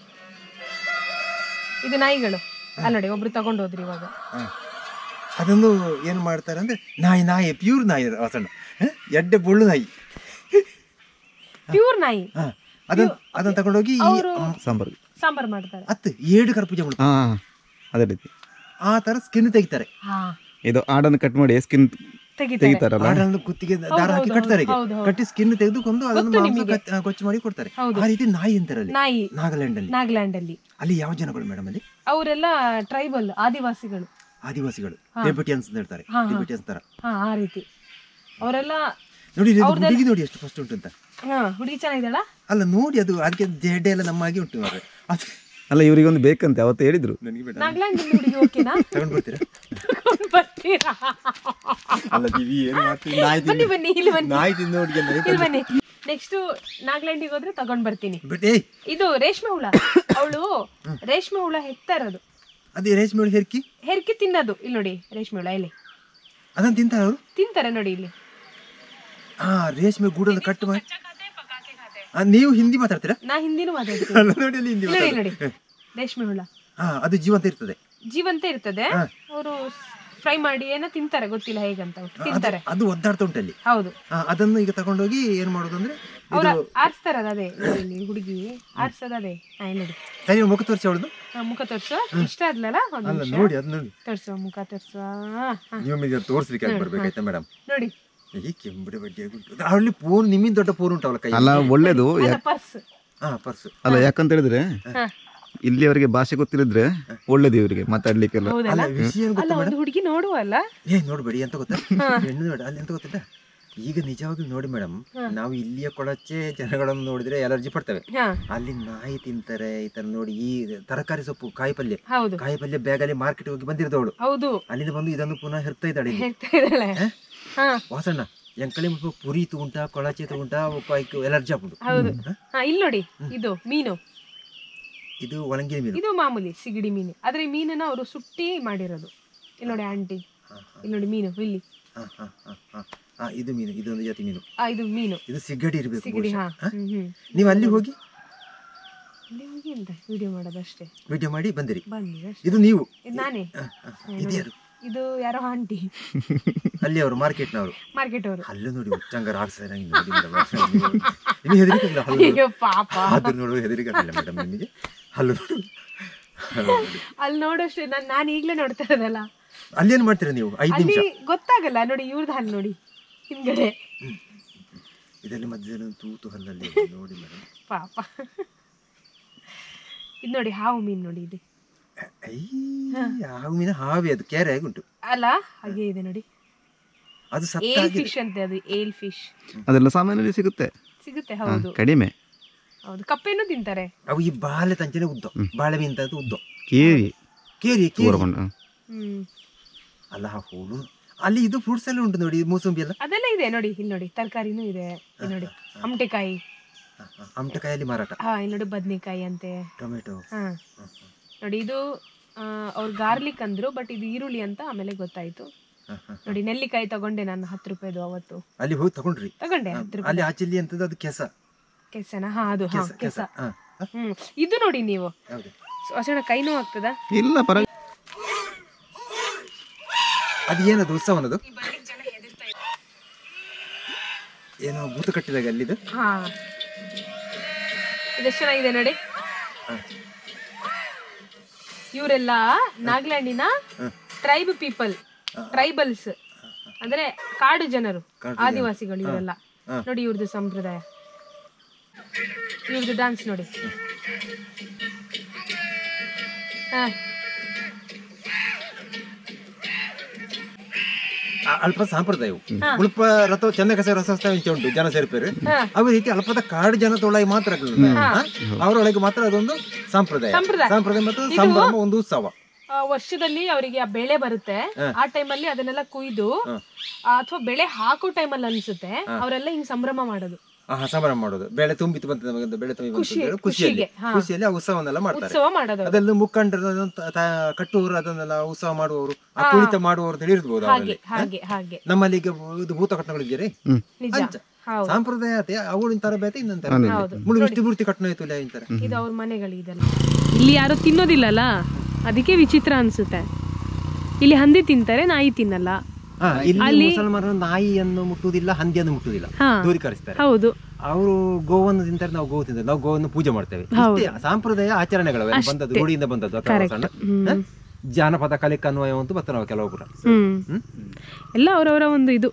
ಇದು ನಾಯಿಗಳು ಅಲ್ಲಿ ನೋಡಿ ಒಬ್ರು ತಗೊಂಡು ಹೋದ್ರಿ ಇವಾಗ ಹಾ. ಅದನ್ನು ಏನು ಮಾಡ್ತಾರೆ ಅಂದ್ರೆ ನಾಯಿ ನಾಯಿ ಪ್ಯೂರ್ ನಾಯಿ ವಾಸಣ್ಣ ಹ? ಎಡ್ಡೆ ಬೊಳ್ಳು ನಾಯಿ ಪ್ಯೂರ್ ನಾಯಿ ಹಾ ಅದನ್ನ ಅದನ್ನ ತಗೊಂಡೋಗಿ ಈ- ಅವರು ಸಾಂಬಾರು ಸಾಂಬಾರ್ ಮಾಡ್ತಾರೆ ಹತ್ತು ಏಳು ಕರ್ ಪೂಜೆ ಮಾಡ್ತಾರೆ ಹಾ ಅದೇ ರೀತಿ ಆ ತರ ಸ್ಕಿನ್ ತೆಗಿತಾರೆ ಹಾ ಇದು ಆಡನ್ನು ಕಟ್ ಮಾಡಿ ಸ್ಕಿನ್ ತೆಗಿತಾರೆ ತೆಗಿತಾರಲ್ಲ ಆಡನ್ನು ಕುತ್ತಿಗೆ ದಾರ ಹಾಕಿ ಕಟ್ತಾರೆ ಹೀಗೆ. ಹೌದು, ಹೌದು. ಕಟ್ಟಿ ಸ್ಕಿನ್ ತೆಗೆದುಕೊಂಡು ಅದನ್ನು ಮಾಂಸ ಕಚ್- ಆ, ಕೊಚ್ಚಿ ಮಾಡಿ ಕೊಡ್ತಾರೆ ಹೌದು. ಆ ರೀತಿ ನಾಯಿ ಅಂತಾರಲ್ಲಿ ನಾಯಿ ನಾಗಾಲ್ಯಾಂಡ್ ಅಲ್ಲಿ ನಾಗಾಲ್ಯಾಂಡ್ ಅಲ್ಲಿ ಅಲ್ಲಿ ಯಾವ ಜನಗಳು ಮೇಡಮ್ ಅಲ್ಲಿ ಅವರೆಲ್ಲ ಟ್ರೈಬಲ್ ಆದಿವಾಸಿಗಳು ಆದಿವಾಸಿಗಳು ಟಿಬೆಟಿಯನ್ಸ್ ಅಂತ ಹೇಳ್ತಾರೆ ಹಾ, ಹಾ. ಟಿಬೆಟಿಯನ್ಸ್ ತರ ಹಾ ಆ ರೀತಿ ಅವರೆಲ್ಲ ನೋಡಿ ಇದು ಹುಡುಗಿ ನೋಡಿ ಎಷ್ಟು ಫಸ್ಟ್ ಉಂಟು ಅಂತ ಹಾ ಹುಡುಗಿ ಚೆನ್ನಾಗಿದ್ದಾಳ ಅಲ್ಲ ನೋಡಿ ಅದು ಅದಕ್ಕೆ ಜೆಡ್ಡೆ ಎಲ್ಲ ನಮ್ಮ ಹಾಗೆ ಉಂಟು ಮಾರ್ರೆ. ಅದು ಅಲ್ಲ ಇವರಿಗೊಂದು ಬೇಕಂತೆ ಅವತ್ತು ಹೇಳಿದ್ರು ನನಗೆ ಬೇಡ ನಾಗಾಲ್ಯಾಂಡ್ ಹುಡುಗಿ ಓಕೆನಾ ತಗೊಂಡ್ ಬರ್ತೀರಾ ತಗೊಂಡ್ ಬರ್ತೀರಾ ಅಲ್ಲ ದಿವಿ ಏನು ಮಾಡ್ತೀವಿ ನಾಯಿ ಬನ್ನಿ ಬನ್ನಿ ಇಲ್ಲಿ ಬನ್ನಿ ನಾಯಿ ತಿಂದು ನೋಡಿ ಇಲ್ಲಿ ಬನ್ನಿ ನೆಕ್ಸ್ಟ್ ನಾಗಾಲ್ಯಾಂಡಿಗೆ ಹೋದ್ರೆ ತಗೊಂಡ್ ಬರ್ತೀನಿ ಬಟ್ ಏಯ್ ಇದು ರೇಷ್ಮೆ ಹುಳ ಅವಳು ರೇಷ್ಮೆ ಹುಳ ಹೆಕ್ತಾ ಇರೋದು ಅದೇ ರೇಷ್ಮೆ ಹುಳು ಹೆರ್ಕಿ ಹೆರ್ಕಿ ತಿನ್ನೋದು ಇಲ್ಲಿ ನೋಡಿ ರೇಷ್ಮೆ ಹುಳ ಇಲ್ಲಿ ಅದನ್ನ ತಿಂತಾರೆ ಅವರು ತಿಂತಾರೆ ನೋಡಿ ಇಲ್ಲಿ ಹಾ ರೇಷ್ಮೆ ಗೂಡನ್ನು ಕಟ್ ಮಾಡಿ ಆ, ನೀವು ಹಿಂದಿ ಮಾತಾಡ್ತೀರಾ ನಾ ಹಿಂದಿನೂ ಮಾತಾಡ್ತೀನಿ ಅಲ್ಲ ನೋಡಿ ಅಲ್ಲಿ ಹಿಂದಿ ಇಲ್ಲಿ ನೋಡಿ ಮಾತಾಡಿ ಇಲ್ಲಿ ನೋಡಿ ರೇಷ್ಮೆ ಹುಳ ಹಾ ಅದು ಜೀವಂತ ಇರ್ತದೆ ಜೀವಂತ ಇರ್ತದೆ ಹಾ. ಅವರು ಫ್ರೈ ಮಾಡಿ ಏನೋ ತಿಂತಾರೆ ಗೊತ್ತಿಲ್ಲ ಹೇಗಂತ ಒಟ್ಟು ಅದು ತಿಂತಾರೆ ಅದು ಒದ್ದಾಡ್ತಾ ಉಂಟಲ್ಲಿ ಹೌದು ಆ, ಅದನ್ನು ಈಗ ತಗೊಂಡೋಗಿ ಏನ್ ಮಾಡೋದು ಅಂದ್ರೆ ಅವ್ರ ಇದು ಆರಿಸ್ತಾರ ಅದೇ ನೋಡಿ ಇಲ್ಲಿ ಹುಡುಗಿ ಆರಿಸೋದು ಅದೇ ಹಾ ಇಲ್ಲಿ ನೋಡಿ ಸರಿ ಮುಖ ತೋರಿಸಿ ಅವಳದು ಹಾ, ಮುಖ ತೋರ್ಸು ಇಷ್ಟ ಆದ್ಲಲ್ಲ ಒಂದ್ ಅಲ್ಲ ನಿಮಿಷ ನೋಡಿ ಅದು ನೋಡಿ ತೋರ್ಸು ಮುಖ ತೋರ್ಸು ಹಾ, ಹಾ. ನೀವು ಈಗ ತೋರಿಸ್ಲಿಕ್ಕೆ ಬರ್ಬೇಕಾಯ್ತಾ ಮೇಡಮ್ ನೋಡಿ ಈ ಕೆಂಬಡಿ ಬಡ್ಡಿ ಉಂಟು ಅವಳಿ ಪೂರ್ ನಿಮ್ಮಿಂದ ದೊಡ್ಡ ಪೂರ್ ಉಂಟವಲ್ಲ ಕೈ ಅಲ್ಲ ಒಳ್ಳೇದು ಅಲ್ಲ ಪರ್ಸ್ ಹಾ ಪರ್ಸ್ ಅಲ್ಲ ಯಾಕಂತ ಹೇಳಿದ್ರೆ ಹಾ. ಇಲ್ಲಿ ಅವರಿಗೆ ಭಾಷೆ ಗೊತ್ತಿರಿದ್ರೆ ಒಳ್ಳೇದು ಇವರಿಗೆ ಮಾತಾಡ್ಲಿಕ್ಕೆಲ್ಲ ಹೌದಲ್ಲ ಅಲ್ಲ ವಿಷಯ ಏನ್ ಅಲ್ಲ ಗೊತ್ತಾ ಒಂದು ಹುಡುಗಿ ನೋಡುವ ಅಲ್ಲ ಏ ನೋಡ್ಬೇಡಿ ಎಂತ ಗೊತ್ತಾ ಹೆಣ್ಣು ನೋಡ ಅಲ್ಲಿ ಎಂತ ಗೊತ್ತಿಲ್ಲ ಈಗ ನಿಜವಾಗ್ಲೂ ನೋಡಿ ಮೇಡಮ್ ನಾವು ಇಲ್ಲಿಯ ಕೊಳಚೆ ಜನಗಳನ್ನು ನೋಡಿದ್ರೆ ಎಲರ್ಜಿ ಪಡ್ತೇವೆ ಹಾ ಅಲ್ಲಿ ನಾಯಿ ತಿಂತಾರೆ ಈ ತರ ನೋಡಿ ಈ ತರಕಾರಿ ಸೊಪ್ಪು ಕಾಯಿ ಪಲ್ಯ ಹೌದು ಕಾಯಿ ಪಲ್ಯ ಬ್ಯಾಗಲ್ಲಿ ಮಾರ್ಕೆಟ್ ಹೋಗಿ ಬಂದಿರ್ದವಳು ಹೌದು ಅಲ್ಲಿಂದ ಬಂದು ಇದನ್ನು ಪುನಃ ಹೆರ್ತಾ ಇದ್ದಾಳೆ ಇಲ್ಲಿ. ಹೇಳ್ತಾ ಇದ್ದಾಳೆ ಹ? ಹಾ ವಾಸಣ್ಣ ಎಂಕಲಿ ಪುರಿ ತೂಂಟ ಕೊಳಚೆ ತೂಂಟ ಎಲರ್ಜಿ ಆಗ್ಬಿಡು ಹೌದು ಹ? ಹಾ ಇಲ್ಲಿ ನೋಡಿ ಇದು ಮೀನು ಇದು ಒಣಗಿನ ಮೀನು ಇದು ಮಾಮೂಲಿ ಸಿಗಡಿ ಮೀನು ಆದ್ರೆ ಈ ಮೀನನ್ನ ಅವರು ಸುಟ್ಟಿ ಮಾಡಿರೋದು ಇಲ್ಲಿ ನೋಡಿ ಆಂಟಿ ಹ, ಹ, ಇಲ್ಲಿ ನೋಡಿ ಮೀನು ಇಲ್ಲಿ ಹ, ಹ, ಹ, ಹ. ಹ, ಇದು ಮೀನು ಇದೊಂದು ಜಾತಿ ಮೀನು ಆ ಇದು ಮೀನು ಇದು ಸಿಗಡಿ ಇರ್ಬೇಕು ಸಿಗಡಿ ಹಾ ಬಹುಶಃ. ಹ? ಹ್ಮ್ ಹ್ಮ್ ನೀವು ಅಲ್ಲಿ ಹೋಗಿ ಇಲ್ಲಿ ಹೋಗಿ ಎಂತ ವಿಡಿಯೋ ಮಾಡೋದಷ್ಟೇ ವಿಡಿಯೋ ಮಾಡಿ ಬಂದಿರಿ ಬಂದಿದೆ ಅಷ್ಟೇ ಇದು ನೀವು ಇದು ನಾನೇ ಹ, ಹ. ಇದು ಯಾರು ಇದು ಯಾರೋ ಆಂಟಿ ಅಲ್ಲಿ ಅವರು ಮಾರ್ಕೆಟ್ನವರು ಮಾರ್ಕೆಟ್ ಅವರು ಹಲ್ಲು ನೋಡಿ ಉಚ್ಚಂಗ ರಾಡ್ಸನಾಗಿ ನೋಡಿ ಮೇಡಮ್ ನಿಮಗೆ ಹೆದರಿಕಿಲ್ಲ ಹಲ್ಲು ಅಯ್ಯೋ ಪಾಪ ಆದ್ರೂ ನೋಡುವ ಹೆದರಿಕಿಲ್ಲ ಮೇಡಮ್ ನಿಮಗೆ ಹಲ್ಲು ನೋಡು ಹಲ್ಲು ನೋಡಿ. ಅಲ್ಲಿ ನೋಡೋಷ್ಟೇ ನಾನು ನಾನು ಈಗ್ಲೇ ನೋಡ್ತಾ ಇರೋದಲ್ಲ ಅಲ್ಲಿ ಏನ್ ಮಾಡ್ತೀರಾ ನೀವು ಐದು ಅಲ್ಲಿ ನಿಮಿಷ ಗೊತ್ತಾಗಲ್ಲ ನೋಡಿ ಇವ್ರದ್ದು ಹಲ್ಲು ನೋಡಿ ಹಿಂದ್ಗಡೆ ಇದರಲ್ಲಿ ಮಧ್ಯದಲ್ಲಿ ಒಂದು ತೂತು ಹಲ್ಲಲ್ಲಿ ನೋಡಿ ಮೇಡಮ್ ಪಾಪ ಇದು ನೋಡಿ ಹಾವು ಮೀನು ನೋಡಿ ಇದು ಐ ಹಾವು ಮೀನು ಹಾವಿ ಅದು ಕೆರೆ ಉಂಟು ಅಲ್ಲ ಹಾಗೆ ಇದೆ ನೋಡಿ ಅದು ಏಲ್ ಸತ್ತಾಗಿದೆ ಫಿಶ್ ಅಂತ ಅದು ಏಲ್ ಫಿಶ್ ಅದೆಲ್ಲ ಸಾಮಾನ್ಯದಲ್ಲಿ ಸಿಗುತ್ತೆ ಸಿಗುತ್ತೆ ಹಾ, ಹೌದು ಕಡಿಮೆ ಹೌದು ಕಪ್ಪೆನೂ ತಿಂತಾರೆ ಅವು ಈ ಬಾಳೆ ತಂಚನೆ ಉದ್ದ ಬಾಳೆ ಮೀನ್ ಅಂತ ಉದ್ದ ಕೇರಿ ಕೇರಿ ಕೇರಿ ಊರಗೊಂಡು ಹ್ಮ್ ಅಲ್ಲ ಆ ಹುಳು ಅಲ್ಲಿ ಇದು ಫ್ರೂಟ್ಸ್ ಎಲ್ಲ ಉಂಟು ನೋಡಿ ಮೂಸಂಬಿ ಎಲ್ಲ ಅದೆಲ್ಲ ಇದೆ ನೋಡಿ ಇಲ್ಲಿ ನೋಡಿ ತರಕಾರಿನೂ ಇದೆ ಇಲ್ಲಿ ನೋಡಿ ಅಮಟೆಕಾಯಿ ಹ, ಹ. ಅಮಟಕಾಯಲ್ಲಿ ಮಾರಾಟ ಹಾ ಇಲ್ಲಿ ನೋಡಿ ಬದ್ನೆಕಾಯಿ ಅಂತೆ ಟೊಮೆಟೊ ಹಾ ಹ, ಹ. ನೋಡಿ ಇದು ಅವ್ರು ಗಾರ್ಲಿಕ್ ಅಂದ್ರು ಬಟ್ ಇದು ಈರುಳ್ಳಿ ಅಂತ ಆಮೇಲೆ ಗೊತ್ತಾಯ್ತು ಹ, ಹ. ನೋಡಿ ನೆಲ್ಲಿಕಾಯಿ ತಗೊಂಡೆ ನಾನು ಹತ್ತು ರೂಪಾಯಿದು ಅವತ್ತು ಅಲ್ಲಿ ಹೋಗಿ ತಗೊಂಡ್ರಿ ತಗೊಂಡೆ ಹ, ಹತ್ತು ರೂಪಾಯಿ ಅಲ್ಲಿ ಆಚೆಲ್ಲಿ ಅಂತದ್ದು ಅದು ಕೆಸ ಕೆಸನ ಹಾ ಅದು ಹಾ ಕೆಸ ಕೆಸ ಕೆಸ ಹ, ಹ, ಹ್ಮ್ ಇದು ನೋಡಿ ನೀವು ಯಾವ್ದು ಅಸಣ ಕೈ ನೋವು ಆಗ್ತದ ಇಲ್ಲ ಪರ ಅದು ಏನದು ಉತ್ಸವನದು ಏನೋ ಭೂತ ಕಟ್ಟಿದಾಗ ಅಲ್ಲಿದು ಹಾ ಇದೆಷ್ಟು ಚೆನ್ನಾಗಿದೆ ನೋಡಿ ಹ. ಇವರೆಲ್ಲ ನಾಗಾಲ್ಯಾಂಡಿನ ಹ. ಟ್ರೈಬ್ ಪೀಪಲ್ ಟ್ರೈಬಲ್ಸ್ ಅಂದ್ರೆ ಕಾಡು ಜನರು ಕಾಡು ಆದಿವಾಸಿಗಳು ಇವರೆಲ್ಲ ಹ. ನೋಡಿ ಇವ್ರದ್ದು ಸಂಪ್ರದಾಯ ಇವ್ರದ್ದು ಡಾನ್ಸ್ ನೋಡಿ ಹಾ ಆ, ಅಲ್ಪ ಸಾಂಪ್ರದಾಯವು ಹಾ. ಉಳುಪ ರಥ ಚೆನ್ನ ಕಸ ರಸಸ್ಥ ಇಂಚ ಉಂಟು ಜನ ಸೇರ್ಪೇರು ಹಾ. ಅವ ರೀತಿ ಅಲ್ಪದ ಕಾಡು ಜನದೊಳಗೆ ಮಾತ್ರ ಹ? ಅವರೊಳಗೆ ಮಾತ್ರ ಅದೊಂದು ಸಂಪ್ರದಾಯ ಸಂಪ್ರದಾಯ. ಸಂಪ್ರದಾಯ ಮತ್ತು ಸಂಭ್ರಮ ಒಂದು ಉತ್ಸವ ಆ, ವರ್ಷದಲ್ಲಿ ಅವರಿಗೆ ಆ ಬೆಳೆ ಬರುತ್ತೆ ಆ ಟೈಮಲ್ಲಿ ಅದನ್ನೆಲ್ಲ ಕುಯ್ದು ಅಥವಾ ಬೆಳೆ ಹಾಕೋ ಟೈಮಲ್ಲಿ ಅನ್ಸುತ್ತೆ ಅವರೆಲ್ಲ ಹಿಂಗ್ ಸಂಭ್ರಮ ಮಾಡೋದು ಆ, ಸಂಭ್ರಮ ಮಾಡೋದು ಬೆಳೆ ತುಂಬಿತು ಬಂತ ನಮಗೆ ಬೆಳೆ ತುಂಬಿ ಬಂತು ಖುಷಿ- ಅಂತ ಹೇಳಿ ಖುಷಿಯಲ್ಲಿ ಖುಷಿಗೆ, ಹಾ. ಖುಷಿಯಲ್ಲಿ ಆ ಉತ್ಸವನೆಲ್ಲ ಮಾಡ್ತಾರೆ ಉತ್ಸವ ಮಾಡೋದು ಅವ್ರು. ಅದೆಲ್ಲ ಮುಖಂಡರು ಕಟ್ಟುವವರು ಅದನ್ನೆಲ್ಲ ಉತ್ಸವ ಮಾಡುವವರು ಆ ಕುಣಿತ ಮಾಡುವವರು ಅಂತ ಹೇಳಿರ್ಬೋದು ಹಾಗೆ ಅವರಲ್ಲಿ ಹಾಗೆ ಹಾಗೆ ನಮ್ಮಲ್ಲಿ ಈಗ ಇದು ಭೂತ ಕಟ್ಟಣಗಳಿದ್ದೀರಿ ನಿಜ ಅಂಚ. ಹೌದು ಸಾಂಪ್ರದಾಯತೆ ಅವಳು ತರಬೇತಿ ಇನ್ನೊಂದು ಹೌದು ಮುಳು ಇಷ್ಟು ಮೂರ್ತಿ ಕಟ್ಟಣ ಆಯ್ತು ಇಲ್ಲ ಅಂತಾರೆ ಇದು ಅವ್ರ ಮನೆಗಳು ಇದೆಲ್ಲ ಇಲ್ಲಿ ಯಾರು ತಿನ್ನೋದಿಲ್ಲಲ್ಲ ಅದಕ್ಕೆ ವಿಚಿತ್ರ ಅನ್ಸುತ್ತೆ ಇಲ್ಲಿ ಹಂದಿ ತಿಂತಾರೆ ನಾಯಿ ತಿನ್ನಲ್ಲ ಹಾ, ಇಲ್ಲಿ ಮುಸಲ್ಮಾನರು ನಾಯಿಯನ್ನು ಮುಟ್ಟುವುದಿಲ್ಲ ಹಂದಿಯನ್ನು ಮುಟ್ಟುವುದಿಲ್ಲ ಹಾ. ದೂರೀಕರಿಸ್ತಾರೆ ಹೌದು ಅವರು ಗೋವನ್ನು ತಿಂತಾರೆ ನಾವು ಗೋ ತಿಂತಾರೆ ನಾವು ಗೋವನ್ನು ಪೂಜೆ ಮಾಡ್ತೇವೆ ಇಷ್ಟೇ ಸಾಂಪ್ರದಾಯ ಆಚರಣೆಗಳು ಬಂದದ್ದು ರೂಢಿಯಿಂದ ಬಂದದ್ದು ಅಥವಾ ಸಣ್ಣ ಹ? ಜಾನಪದ ಕಲಿಕ ಅನ್ವಯ ಅಂತ ಬರ್ತಾರೆ ನಾವು ಕೆಲವೊಬ್ಬರು ಹ್ಮ್ ಹ್ಮ್? ಎಲ್ಲ ಅವರವರ ಒಂದು ಇದು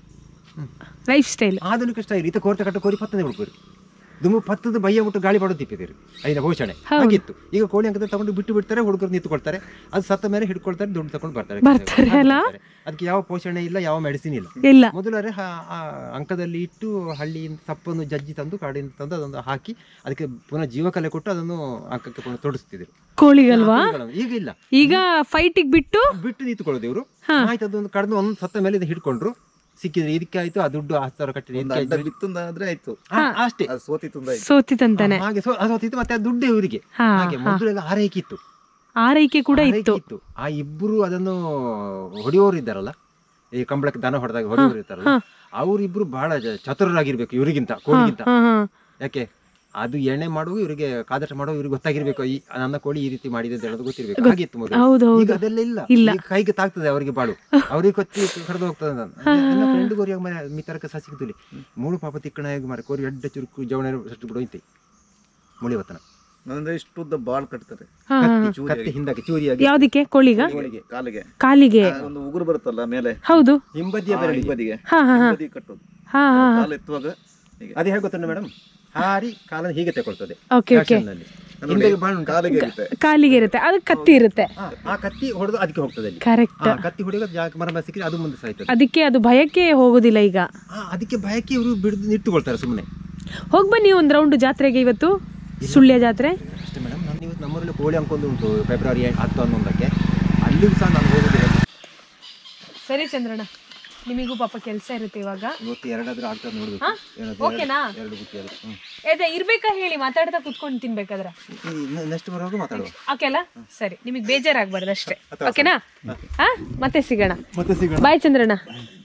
ಲೈಫ್ ಸ್ಟೈಲ್ ಆಧುನಿಕ ಸ್ಟೈಲ್ ಇತ ಕೋರ್ತ ಕಟ್ಟ ಕೋರಿ ಪತ್ತನೇ ಬಿಡ್ಕೋರಿ ದುಮ್ಮು ಪತ್ತದ ಬಯ್ಯ ಬಿಟ್ಟು ಗಾಳಿ ಬಾಡೋದು ತಿಪ್ಪಿದ್ದೀರಿ ಐನ ಘೋಷಣೆ ಹಾಗಿತ್ತು ಈಗ ಕೋಳಿ ಅಂಕದ ತಗೊಂಡು ಬಿಟ್ಟು ಬಿಡ್ತಾರೆ ಹುಡುಗರು ನಿಂತ್ಕೊಳ್ತಾರೆ ಅದು ಸತ್ತ ಮೇಲೆ ಹಿಡ್ಕೊಳ್ತಾರೆ ದುಡ್ಡು ತಗೊಂಡು ಬರ್ತಾರೆ ಬರ್ತಾರೆ ಅಲ್ಲ? ಬರ್ತಾರೆ. ಅದಕ್ಕೆ ಯಾವ ಪೋಷಣೆ ಇಲ್ಲ ಯಾವ ಮೆಡಿಸಿನ್ ಇಲ್ಲ ಇಲ್ಲ ಮೊದಲರೆ ಹ- ಆ ಅಂಕದಲ್ಲಿ ಇಟ್ಟು ಹಳ್ಳಿಯಿಂದ ಸಪ್ಪನ್ನು ಜಜ್ಜಿ ತಂದು ಕಾಡಿಂದ ತಂದು ಅದನ್ನು ಹಾಕಿ ಅದಕ್ಕೆ ಪುನಃ ಜೀವಕಲೆ ಕೊಟ್ಟು ಅದನ್ನು ಅಂಕಕ್ಕೆ ಪುನಃ ತೊಡಸ್ತಿದ್ರು ಕೋಳಿಗಲ್ವಾ ಈಗ ಇಲ್ಲ ಈಗ ಫೈಟಿಗೆ ಬಿಟ್ಟು ಬಿಟ್ಟು ನಿಂತ್ಕೊಳ್ಳೋದು ಇವರು ಆಯ್ತು ಅದೊಂದು ಕಡ್ದು ಒಂದು ಸತ್ತ ಮೇಲೆ ಇದು ಹಿಡ್ಕೊಂಡ್ರು ಸಿಕ್ಕಿದ್ರೆ ಇದಕ್ಕೆ ಆಯ್ತು ಆ ದುಡ್ಡು ಹತ್ತು ಸಾವಿರ ಕಟ್ಟಿದ್ರೆ ಇದಕ್ಕೆ ಅಡ್ಡ ಆಯ್ತು. ಬಿತ್ತುಂದಾದ್ರೆ ಆಯ್ತು ಆ, ಅಷ್ಟೇ ಅದು ಸೋತಿತ್ತುಂದಾಯ್ತು ಸೋತಿತಂತಾನೆ ಹಾಗೆ ಸೊ- ಅದು ಹೊತ್ತಿತ್ತು ಮತ್ತೆ ಆ ದುಡ್ಡು ಇವರಿಗೆ ಹಾ, ಹಾಗೆ ಮೊದಲೆಲ್ಲ ಆರೈಕೆ ಇತ್ತು ಆರೈಕೆ ಕೂಡ ಆರೈಕೆ ಇತ್ತು ಇತ್ತು ಆ ಇಬ್ಬರು ಅದನ್ನು ಹೊಡೆಯೋರು ಇದ್ದಾರಲ್ಲ ಈ ಕಂಬಳಕ್ಕೆ ದನ ಹೊಡೆದಾಗ ಹೊಡೆಯೋರು ಇರ್ತಾರಲ್ಲ ಅವರಿಬ್ರು ಬಹಳ ಜ- ಚತುರರಾಗಿರ್ಬೇಕು ಇವರಿಗಿಂತ ಕೋಳಿಗಿಂತ ಹಾ ಹಾ ಯಾಕೆ ಅದು ಎಣ್ಣೆ ಮಾಡುವ ಇವರಿಗೆ ಕಾದಟ ಮಾಡುವ ಇವ್ರಿಗೆ ಗೊತ್ತಾಗಿರ್ಬೇಕು ಈ ನನ್ನ ಕೋಳಿ ಈ ರೀತಿ ಮಾಡಿದೆ ಅಂತ ಹೇಳೋದು ಗೊತ್ತಿರ್ಬೇಕು ಹಾಗಿತ್ತು ಮೊದಲು ಹೌದು ಈಗ ಅದೆಲ್ಲ ಇಲ್ಲ ಇಲ್ಲ. ಈಗ ಕೈಗೆ ತಾಗ್ತದೆ ಅವರಿಗೆ ಬಾಳು ಅವ್ರಿಗೆ ಕೊಚ್ಚಿ ಕಡ್ದು ಹೋಗ್ತದೆ ಅಂತ. ನನ್ನ ಫ್ರೆಂಡ್ ಗೋರಿಯಾಗ ಮನೆ ಮಿತರಕ ಸಸಿಗದಲ್ಲಿ ಮೂಳು ಪಾಪ ತಿಕ್ಕಣ ಮಾರೆ ಕೋರಿ ಎಡ್ಡ ಚುರುಕು ಜವಣ ಸಷ್ಟು ಬಿಡು ಐತಿ ಮುಳಿವತ್ತನ ಅಂದ್ರೆ ಇಷ್ಟುದ್ದ ಬಾಳ್ ಕಟ್ತಾರೆ ಹಾ ಕತ್ತಿ ಕತ್ತಿ ಹಿಂದಕ್ಕೆ ಚೂರಿಯಾಗಿ ಯಾವ್ದಕ್ಕೆ ಕೋಳಿಗ ಕೋಳಿಗೆ, ಕಾಲಿಗೆ ಕಾಲಿಗೆ ಆ, ಒಂದು ಉಗುರು ಬರುತ್ತಲ್ಲ ಮೇಲೆ ಹೌದು ಹಿಂಬದಿಯ ಆ, ಬೆರಳಿಗೆ ಹಿಂಬದಿಗೆ ಹಾ ಹಾ ಹಾ ಹಿಂಬದಿ ಕಟ್ಟೋದು ಹಾ ಹಾ ಕಾಲು ಎತ್ತುವಾಗ ಹೀಗೆ ಅದು ಹೇಗೆ ಗೊತ್ತುಂಟು ಮೇಡಮ್ ಹಾರಿ ಕಾಲನ್ನು ಹೀಗೆ ತಗೊಳ್ತದೆ ಓಕೆ ಓಕೆ Action ನಲ್ಲಿ. ಹಿಂದೆ ಬಾಣ್ ಉಂಟು. ಕಾಲಿಗೆ ಇರುತ್ತೆ. ಕಾಲಿಗೆ ಇರುತ್ತೆ ಅದು ಕತ್ತಿ ಇರುತ್ತೆ ಆ, ಆ ಕತ್ತಿ ಹೊಡೆದು ಅದಕ್ಕೆ ಹೋಗ್ತದೆ ಅಲ್ಲಿ ಕರೆಕ್ಟ್ ಆ, ಕತ್ತಿ ಹೊಡೆಯೋದು ಜಾಗ ಮರ ಮರ ಸಿಕ್ಕಿದ್ರೆ ಅದು ಮುಂದೆ ಸಾಯ್ತದೆ ಅದಕ್ಕೆ ಅದು ಭಯಕ್ಕೆ ಹೋಗೋದಿಲ್ಲ ಈಗ ಆ, ಅದಕ್ಕೆ ಭಯಕ್ಕೆ ಇವರು ಬಿಡದು ನಿಟ್ಟುಕೊಳ್ತಾರೆ ಸುಮ್ಮನೆ ಹೋಗ್ ಬನ್ನಿ ಒಂದ್ ರೌಂಡ್ ಜಾತ್ರೆಗೆ ಇವತ್ತು ಸುಳ್ಯ ಜಾತ್ರೆ ಅಷ್ಟೇ ಮೇಡಮ್ ನಾನು ಇವತ್ತು ನಮ್ಮೂರಲ್ಲಿ ಕೋಳಿ ಅಂಕೊಂದು ಉಂಟು ಫೆಬ್ರವರಿ ಹತ್ತು ಹನ್ನೊಂದಕ್ಕೆ ಅಲ್ಲಿಗೂ ಸಹ ನಾನು ಹೋಗೋದಿಲ್ಲ ಸರಿ ಚಂದ್ರಣ್ಣ ನಿಮಗೂ ಪಾಪ ಕೆಲಸ ಇರುತ್ತೆ ಇವಾಗ ಇವತ್ತು ಎರಡಾದ್ರೂ ಆಗ್ತದೆ ನೋಡ್ಬೇಕು ಹಾ? ಏನಾದ್ರು ಓಕೆನಾ ಎರಡು- ಎರಡು ಬುತ್ತಿ ಅದು ಹ್ಮ್. ಅದೇ ಇರ್ಬೇಕಾ ಹೇಳಿ ಮಾತಾಡ್ತಾ ಕುತ್ಕೊಂಡು ತಿನ್ಬೇಕಾದ್ರೆ ನೆಕ್ಸ್ಟ್ ಬರುವಾಗ ಮಾತಾಡುವ ಓಕೆಲ್ಲ ಸರಿ ನಿಮಗೆ ಬೇಜಾರಾಗ್ಬಾರ್ದು ಅಷ್ಟೇ ಓಕೆನಾ ಹಾ ಮತ್ತೆ ಸಿಗೋಣ ಮತ್ತೆ ಸಿಗೋಣ ಬಾಯ್ ಚಂದ್ರಣ್ಣ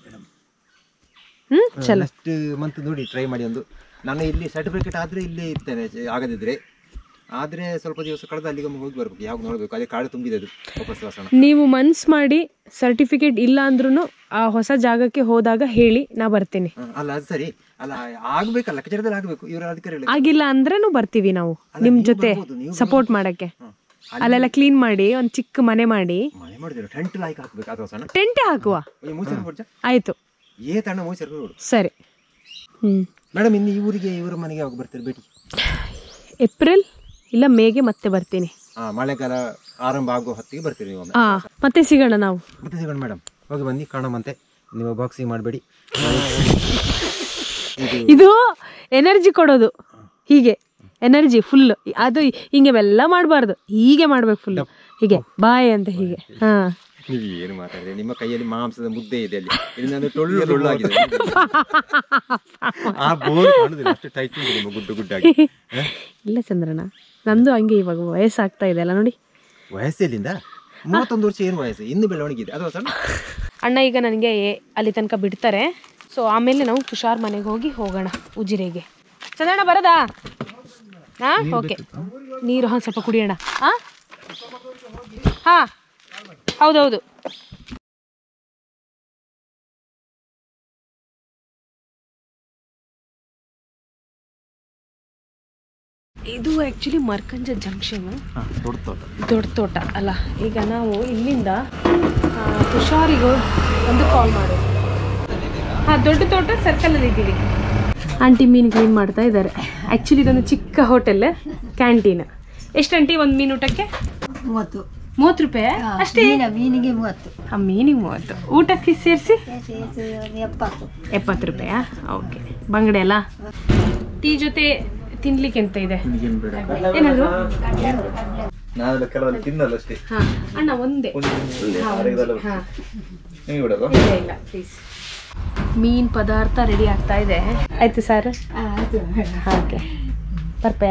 ಹ್ಮ್ ಚಲೋ ನೆಕ್ಸ್ಟ್ ಮಂತ್ ನೋಡಿ ಟ್ರೈ ಮಾಡಿ ಒಂದು ನಾನು ಇಲ್ಲಿ ಸರ್ಟಿಫಿಕೇಟ್ ಆದ್ರೆ ಇಲ್ಲೇ ಇರ್ತೇನೆ ಚೆ- ಆಗದಿದ್ರೆ ಆದ್ರೆ ಸ್ವಲ್ಪ ದಿವಸ ಕಳೆದು ಅಲ್ಲಿಗೆ ಒಮ್ಮೆ ಹೋಗಿ ಬರ್ಬೇಕು ಯಾವಾಗ ನೋಡ್ಬೇಕು ಅದೇ ಕಾಡು ತುಂಬಿದೆ ಅದು ವಾಪಸ್ ವಾಸನ ನೀವು ಮನ್ಸ್ ಮಾಡಿ ಸರ್ಟಿಫಿಕೇಟ್ ಇಲ್ಲ ಅಂದ್ರೂ ಆ ಹೊಸ ಜಾಗಕ್ಕೆ ಹೋದಾಗ ಹೇಳಿ ನಾ ಬರ್ತೀನಿ ಹ, ಅಲ್ಲ ಅದು ಸರಿ ಅಲ್ಲ ಆಗ್ಬೇಕಲ್ಲ ಕಚೇರದಲ್ಲಿ ಆಗ್ಬೇಕು ಇವರು ಅಧಿಕಾರಿ ಆಗಿಲ್ಲ ಅಂದ್ರೂ ಬರ್ತೀವಿ ನಾವು ನಿಮ್ ಜೊತೆ ಬರ್ಬೋದು, ನೀವು ಸಪೋರ್ಟ್ ಮಾಡಕ್ಕೆ ಅಲ್ಲೆಲ್ಲ ಕ್ಲೀನ್ ಮಾಡಿ ಒಂದ್ ಚಿಕ್ಕ ಮನೆ ಮಾಡಿ ಮನೆ ಮಾಡಿದ್ರು ಟೆಂಟ್ ಲಾಯ್ಕ್ ಹಾಕ್ಬೇಕು ಅಥವಾ ಸಣ್ಣ ಟೆಂಟೆ ಹಾಕುವ ಈ ಮೂಸರ್ ಬರ್ಜ ಆಯ್ತು ಏ ತಣ್ಣ ಮೂಸರ್ ನೋಡು ಸರಿ ಹ್ಮ್ ಮೇಡಮ್ ಇನ್ನು ಈ ಊರಿಗೆ ಇವರ ಮನೆಗೆ ಯಾವಾಗ ಬರ್ತೀರಿ ಭೇಟಿ ಏಪ್ರಿಲ್ ಇಲ್ಲ ಮೇಗೆ ಮತ್ತೆ ಬರ್ತೀನಿ ಹಾ ಮಳೆಗಾಲ ಆರಂಭ ಆಗೋ ಹೊತ್ತಿಗೆ ಬರ್ತೀರಿ ನೀವು ಒಮ್ಮೆ ಆ ಮತ್ತೆ ಸಿಗೋಣ ನಾವು ಮತ್ತೆ ಸಿಗೋಣ ಮೇಡಮ್ ಹೋಗಿ ಬನ್ನಿ ಕಾಣಮಂತೆ ನೀವು ಬಾಕ್ಸಿಂಗ್ ಮಾಡಬೇಡಿ ಇದು ಎನರ್ಜಿ ಕೊಡೋದು ಹೀಗೆ ಎನರ್ಜಿ ಫುಲ್ ಅದು ಹಿಂಗೆ ಎಲ್ಲ ಮಾಡಬಾರ್ದು ಹೀಗೆ ಮಾಡ್ಬೇಕು ಫುಲ್ ಹೀಗೆ ಬಾಯ್ ಅಂತ ಹೀಗೆ ಹಾ ನೀವು ಏನು ಮಾತಾಡಿದ್ರೆ ನಿಮ್ಮ ಕೈಯಲ್ಲಿ ಮಾಂಸದ ಮುದ್ದೆ ಇದೆ ಅಲ್ಲಿ ಇಲ್ಲಿ ನಾನು ಟೊಳ್ಳು ಟೊಳ್ಳಾಗಿದೆ ಆ ಬೋರ್ ಕಾಣುದಿಲ್ಲ ಅಷ್ಟು ಟೈಟ್ ಉಂಟು ನಿಮ್ಮ ಗುಡ್ಡು ಗುಡ್ಡಾಗಿ ಹ? ಇಲ್ಲ ಚಂದ್ರಣ್ಣ ನಂದು ಹಂಗೆ ಇವಾಗ ವಯಸ್ಸಾಗ್ತಾ ಇದೆ ಅಲ್ಲ ನೋಡಿ ವಯಸ್ಸೆಲ್ಲಿಂದ ಮೂವತ್ತೊಂದು ವರ್ಷ ಏನು ವಯಸ್ಸು ಇನ್ನು ಬೆಳವಣಿಗೆ ಇದೆ ಅದು ಸಣ್ಣ ಅಣ್ಣ ಈಗ ನನಗೆ ಅಲ್ಲಿ ತನಕ ಬಿಡ್ತಾರೆ ಸೊ ಆಮೇಲೆ ನಾವು ತುಷಾರ್ ಮನೆಗೆ ಹೋಗಿ ಹೋಗೋಣ ಉಜಿರೆಗೆ ಚಂದ್ರಣ್ಣ ಬರದಾ ಹಾ ಓಕೆ ನೀರು ಹಾಂ ಸ್ವಲ್ಪ ಕುಡಿಯೋಣ ಹಾ ಹಾ ಹೌದೌದು ಇದು ಆ್ಯಕ್ಚುಲಿ ಮರ್ಕಂಜ ಜಂಕ್ಷನ್ ದೊಡ್ಡ ತೋಟ ದೊಡ್ಡ ತೋಟ ಅಲ್ಲ ಈಗ ನಾವು ಇಲ್ಲಿಂದ ಆ, ತುಷಾರಿಗೂ ಒಂದು ಕಾಲ್ ಮಾಡು ಹಾಂ ದೊಡ್ಡ ತೋಟ ಸರ್ಕಲಲ್ಲಿ ಇದ್ದೀವಿ ಆಂಟಿ ಮೀನು ಕ್ಲೀನ್ ಮಾಡ್ತಾ ಇದ್ದಾರೆ ಆ್ಯಕ್ಚುಲಿ ಇದೊಂದು ಚಿಕ್ಕ ಹೋಟೆಲ್ ಕ್ಯಾಂಟೀನ್ ಎಷ್ಟು ಆಂಟಿ ಒಂದು ಮೀನು ಊಟಕ್ಕೆ ಮೂವತ್ತು ಮೂವತ್ತು ರೂಪಾಯಿ ಅಷ್ಟೇ ಮೀನ ಮೀನಿಗೆ ಮೂವತ್ತು ಆ ಮೀನಿಗೆ ಮೂವತ್ತು ಊಟಕ್ಕೆ ಸೇರಿಸಿ ಇದು ಎಪ್ಪತ್ತು ಎಪ್ಪತ್ತು ರೂಪಾಯಾ ಓಕೆ ಬಂಗಡೆ ಅಲ್ಲ ಟೀ ಜೊತೆ ತಿನ್ಲಿಕ್ಕೆ ಎಂತ ಇದೆ ಏನಾದ್ರು ನಾವೆಲ್ಲ ಕೆಲವಲ್ಲಿ ತಿನ್ನಲ್ಲ ಅಷ್ಟೇ ಹಾ ಅಣ್ಣ ಒಂದೇ ಹಾ, ಒಂದೇ. ಹಾ ನೀವು ಬಿಡಲ್ವಾ ಇಲ್ಲ ಇಲ್ಲ ಪ್ಲೀಸ್ ಮೀನ್ ಪದಾರ್ಥ ರೆಡಿ ಆಗ್ತಾ ಇದೆ ಆಯ್ತು ಸರ್ ಓಕೆ ಬರ್ಪೆ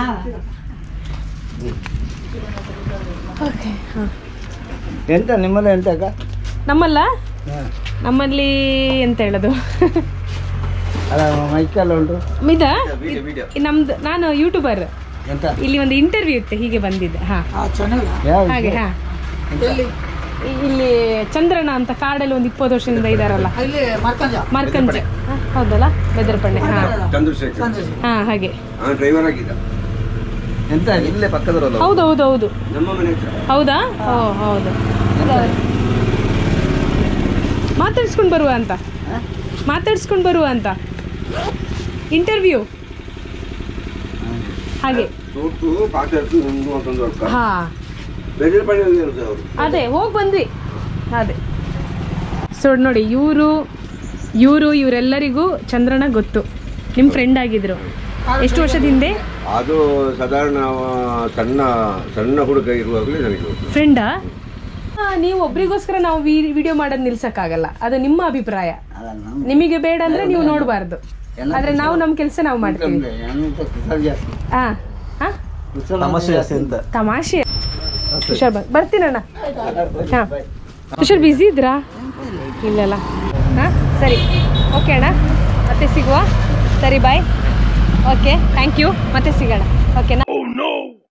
ಓಕೆ ಹಾಂ ಎಂತ ನಿಮ್ಮಲ್ಲಿ ಎಂತ ಅಕ್ಕ ನಮ್ಮಲ್ಲ ನಮ್ಮಲ್ಲಿ ಎಂತ ಹೇಳೋದು ಅಲ್ಲ ಮೈಕೆಲ್ಲ ಉಂಟು ಮಿದ ನಮ್ದು ನಾನು ಯೂಟ್ಯೂಬರ್ ಎಂತ ಇಲ್ಲಿ ಒಂದು ಇಂಟರ್ವ್ಯೂ ಇತ್ತೆ ಹೀಗೆ ಬಂದಿದ್ದೆ ಹಾ ಯಾವ ಹಾಗೆ ಹಾ ಇ- ಇಲ್ಲಿ ಚಂದ್ರನ ಅಂತ ಕಾಡಲ್ಲಿ ಒಂದು ಇಪ್ಪತ್ತು ವರ್ಷದಿಂದ ಇದಾರಲ್ಲ ಮಾರ್ಕಂಜ ಹಾ, ಹೌದಲ್ಲ ಬೆದರ್ಪಣ್ಣೆ ಹಾ ಹಾ ಹಾಗೆ ಡ್ರೈವರ್ ಆಗಿದ್ದ ಎಂತ ಇಲ್ಲೇ ಪಕ್ಕದವರಲ್ಲ ಹೌದು ಹೌದು ಹೌದು ನಮ್ಮ ಮನೆ ಹತ್ರ ಹೌದಾ ಓ ಹೌದು ಮಾತಾಡ್ಸ್ಕೊಂಡು ಬರುವ ಅಂತ ಮಾತಾಡ್ಸ್ಕೊಂಡು ಬರುವ ಅಂತ ಇಂಟರ್ವ್ಯೂ ಹಾಗೆ ತೋಟು ಪಾತ್ರೆ ಮೂವತ್ತೊಂದು ವರ್ಷ ಹಾ ಬೆಳ್ಳಿ ಪಡೆಯಲ್ಲಿ ಇರೋದು ಅವರು ಅದೇ ಹೋಗಿ ಬಂದ್ವಿ ಅದೇ ಸೊ ನೋಡಿ ಇವರು ಇವರು ಇವರೆಲ್ಲರಿಗೂ ಚಂದ್ರನ ಗೊತ್ತು ನಿಮ್ಮ ಫ್ರೆಂಡ್ ಆಗಿದ್ರು ಎಷ್ಟು ವರ್ಷದ ಹಿಂದೆ ಅದು ಸಾಧಾರಣ ಅವ ಸಣ್ಣ ಸಣ್ಣ ಹುಡುಗ ಇರುವಾಗಲೇ ನನಗೆ ಗೊತ್ತು ಫ್ರೆಂಡಾ ನೀವು ಒಬ್ರಿಗೋಸ್ಕರ ನಾವು ವಿಡಿಯೋ ಮಾಡೋದು ನಿಲ್ಸಕ್ಕಾಗಲ್ಲ ಅದು ನಿಮ್ಮ ಅಭಿಪ್ರಾಯ ನಿಮಗೆ ಬೇಡ ಅಂದ್ರೆ ನೀವು ನೋಡಬಾರ್ದು ಆದ್ರೆ ನಾವು ನಮ್ಮ ಕೆಲಸ ನಾವು ಮಾಡ್ತೀವಿ ಹಾ ಹಾ ತಮಾಷೆ ಜಾಸ್ತಿ ಅಂತ ತಮಾಷೆ ಹುಷಾರ್ ಬ ಬರ್ತೀನಣ್ಣ ಹಾ ಹುಷಾರ್ ಬ್ಯುಸಿ ಇದ್ರಾ ಇಲ್ಲಲ್ಲ ಹಾ ಸರಿ ಓಕೆ ಅಣ್ಣ ಮತ್ತೆ ಸಿಗುವ ಸರಿ ಬಾಯ್ ಓಕೆ ಥ್ಯಾಂಕ್ ಯು ಮತ್ತೆ ಸಿಗೋಣ ಓಕೆನಾ